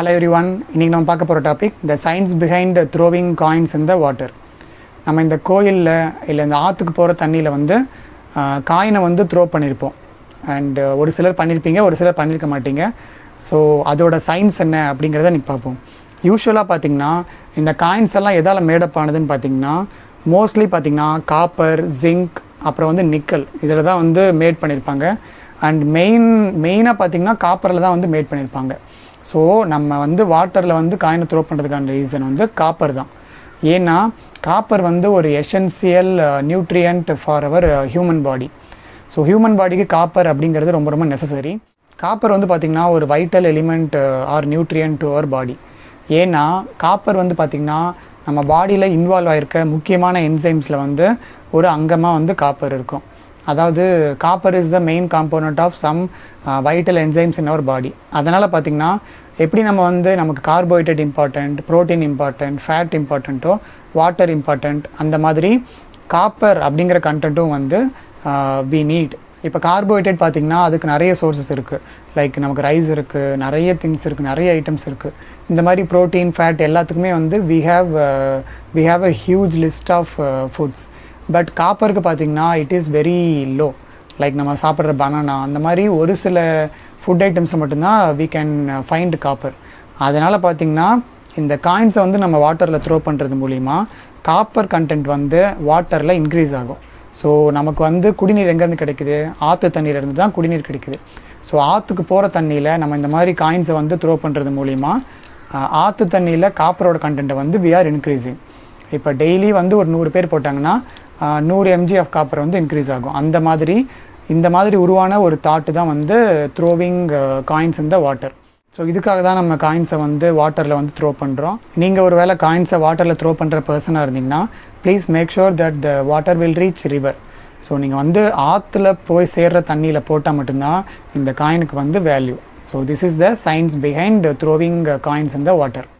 hello every one இன்றைக்கி நம்ம பார்க்க போகிற topic the science behind throwing coins in the water நம்ம இந்த கோயிலில் இல்லை இந்த ஆற்றுக்கு போகிற தண்ணியில் வந்து காயினை வந்து த்ரோ பண்ணியிருப்போம் அண்ட் ஒரு சிலர் பண்ணியிருப்பீங்க ஒரு சிலர் பண்ணியிருக்க மாட்டீங்க ஸோ அதோட சயின்ஸ் என்ன அப்படிங்கிறத இன்றைக்கி பார்ப்போம் யூஸ்வலாக பார்த்தீங்கன்னா இந்த காயின்ஸ் எல்லாம் எதால் மேடப் ஆனதுன்னு பார்த்தீங்கன்னா மோஸ்ட்லி பார்த்தீங்கன்னா காப்பர் ஜிங்க் அப்புறம் வந்து நிக்கல் இதில் தான் வந்து மேட் பண்ணியிருப்பாங்க அண்ட் மெயின் மெயினாக பார்த்தீங்கன்னா காப்பரில் தான் வந்து மேட் பண்ணியிருப்பாங்க ஸோ நம்ம வந்து வாட்டரில் வந்து காயினை த்ரோ பண்ணுறதுக்கான ரீசன் வந்து காப்பர் தான் ஏன்னா காப்பர் வந்து ஒரு essential nutrient for our human body so human பாடிக்கு காப்பர் அப்படிங்கிறது ரொம்ப ரொம்ப நெசசரி காப்பர் வந்து பார்த்திங்கன்னா ஒரு vital element or nutrient to our body ஏன்னா காப்பர் வந்து பார்த்திங்கன்னா நம்ம பாடியில் இன்வால்வ் ஆகிருக்க முக்கியமான என்சைம்ஸில் வந்து ஒரு அங்கமாக வந்து காப்பர் இருக்கும் அதாவது copper is the main component of some vital enzymes in our body அதனால் பார்த்திங்கன்னா எப்படி நம்ம வந்து நமக்கு carbohydrate important protein important fat இம்பார்ட்டண்ட்டோ வாட்டர் இம்பார்ட்டண்ட் அந்த மாதிரி காப்பர் அப்படிங்கிற கண்டென்ட்டும் வந்து வி நீட் இப்போ கார்போஹைட்ரேட் பார்த்திங்கன்னா அதுக்கு நிறைய சோர்சஸ் இருக்குது லைக் நமக்கு ரைஸ் இருக்குது நிறைய திங்ஸ் இருக்குது நிறைய ஐட்டம்ஸ் இருக்குது இந்த மாதிரி ப்ரோட்டீன் ஃபேட் எல்லாத்துக்குமே வந்து we have we have a huge list of foods but காப்பருக்கு பார்த்திங்கன்னா it is very low like நம்ம சாப்பிட்ற பனானா அந்த மாதிரி ஒரு சில ஃபுட் ஐட்டம்ஸில் மட்டும்தான் வி கேன் ஃபைண்ட் காப்பர் அதனால் பார்த்திங்கன்னா இந்த காயின்ஸை வந்து நம்ம வாட்டரில் த்ரோ பண்ணுறது மூலிமா காப்பர் கண்டென்ட் வந்து வாட்டரில் இன்க்ரீஸ் ஆகும் ஸோ நமக்கு வந்து குடிநீர் எங்கேருந்து கிடைக்குது ஆற்று தண்ணியிலேருந்து தான் குடிநீர் கிடைக்குது ஸோ ஆற்றுக்கு போகிற தண்ணியில் நம்ம இந்த மாதிரி காயின்ஸை வந்து த்ரோ பண்ணுறது மூலிமா ஆற்று தண்ணியில் காப்பரோட கண்டென்ட்டை வந்து வி ஆர் இன்க்ரீஸிங் இப்போ டெய்லி வந்து ஒரு நூறு பேர் போட்டாங்கன்னா நூறு எம்ஜி ஆஃப் காப்பர் வந்து இன்க்ரீஸ் ஆகும் அந்த மாதிரி இந்த மாதிரி உருவான ஒரு தாட்டு தான் வந்து throwing coins in the water so இதுக்காக தான் நம்ம காயின்ஸை வந்து வாட்டரில் வந்து த்ரோ பண்ணுறோம் நீங்கள் ஒரு வேளை காயின்ஸை வாட்டரில் த்ரோ பண்ணுற பர்சனாக இருந்தீங்கன்னா please make sure that the water will reach river so நீங்கள் வந்து ஆற்றுல போய் சேர்கிற தண்ணியில் போட்டால் மட்டும்தான் இந்த காயினுக்கு வந்து value so this is the science behind throwing coins in the water